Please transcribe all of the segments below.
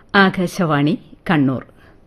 ആകാശവാണി കണ്ണൂർ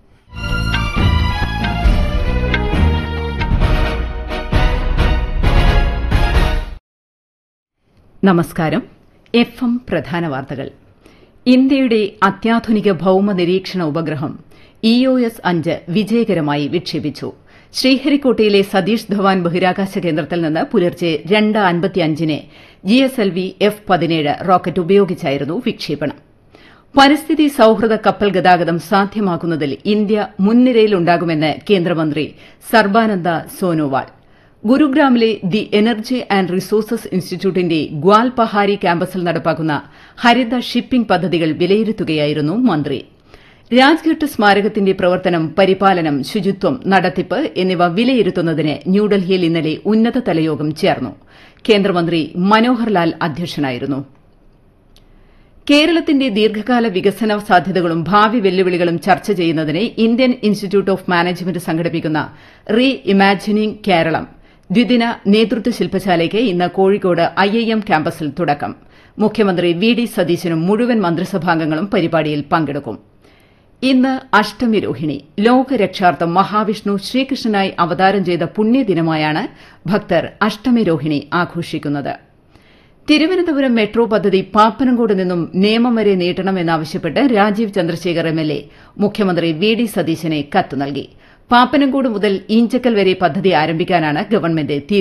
നമസ്കാരം F M പ്രധാന വാർത്തകൾ ഇന്ത്യയുടെ അത്യാധുനിക ഭൌമ നിരീക്ഷണ ഉപഗ്രഹം ഇ ഒ എസ് അഞ്ച് വിജയകരമായി വിക്ഷേപിച്ചു ശ്രീഹരിക്കോട്ടയിലെ സതീഷ് ധവാൻ ബഹിരാകാശ കേന്ദ്രത്തിൽ നിന്ന് പുലർച്ചെ രണ്ട് അൻപത്തിയഞ്ചിന് G S L V F പതിനേഴ് റോക്കറ്റ് ഉപയോഗിച്ചായിരുന്നു വിക്ഷേപണം പരിസ്ഥിതി സൌഹൃദ കപ്പൽ ഗതാഗതം സാധ്യമാക്കുന്നതിൽ ഇന്ത്യ മുൻനിരയിലുണ്ടാകുമെന്ന് കേന്ദ്രമന്ത്രി സർബാനന്ദ സോനോവാൾ ഗുരുഗ്രാമിലെ ദി എനർജി ആൻഡ് റിസോഴ്സസ് ഇൻസ്റ്റിറ്റ്യൂട്ടിന്റെ ഗ്വാൽ പഹാരി ക്യാമ്പസിൽ നടപ്പാക്കുന്ന ഹരിത ഷിപ്പിംഗ് പദ്ധതികൾ വിലയിരുത്തുകയായിരുന്നു മന്ത്രി രാജ്ഘട്ട് സ്മാരകത്തിന്റെ പ്രവർത്തനം പരിപാലനം ശുചിത്വം നടത്തിപ്പ് എന്നിവ വിലയിരുത്തുന്നതിന് ന്യൂഡൽഹിയിൽ ഇന്നലെ ഉന്നതതല യോഗം ചേർന്നു കേന്ദ്രമന്ത്രി മനോഹർ ലാൽ അധ്യക്ഷനായിരുന്നു കേരളത്തിന്റെ ദീർഘകാല വികസന സാധ്യതകളും ഭാവി വെല്ലുവിളികളും ചർച്ച ചെയ്യുന്നതിന് ഇന്ത്യൻ ഇൻസ്റ്റിറ്റ്യൂട്ട് ഓഫ് മാനേജ്മെന്റ് സംഘടിപ്പിക്കുന്ന റീ ഇമാജിനിംഗ് കേരളം ദ്വിദിന നേതൃത്വ ശില്പശാലയ്ക്ക് ഇന്ന് കോഴിക്കോട് ഐഐഎം ക്യാമ്പസിൽ തുടക്കം മുഖ്യമന്ത്രി വി ഡി സതീശനും മുഴുവൻ മന്ത്രിസഭാംഗങ്ങളും പരിപാടിയിൽ പങ്കെടുക്കും ഇന്ന് അഷ്ടമി രോഹിണി ലോകരക്ഷാർത്ഥം മഹാവിഷ്ണു ശ്രീകൃഷ്ണനായി അവതാരം ചെയ്ത പുണ്യദിനമായാണ് ഭക്തർ അഷ്ടമി രോഹിണി ആഘോഷിക്കുന്നത് തിരുവനന്തപുരം മെട്രോ പദ്ധതി പാപ്പനംകോട് നിന്നും നേമം വരെ നീട്ടണമെന്നാവശ്യപ്പെട്ട് രാജീവ് ചന്ദ്രശേഖർ എംഎൽഎ മുഖ്യമന്ത്രി വി ഡി സതീശനെ കത്ത് നൽകി പാപ്പനംകോട് മുതൽ ഈഞ്ചക്കൽ വരെ പദ്ധതി ആരംഭിക്കാനാണ് ഗവൺമെന്റ്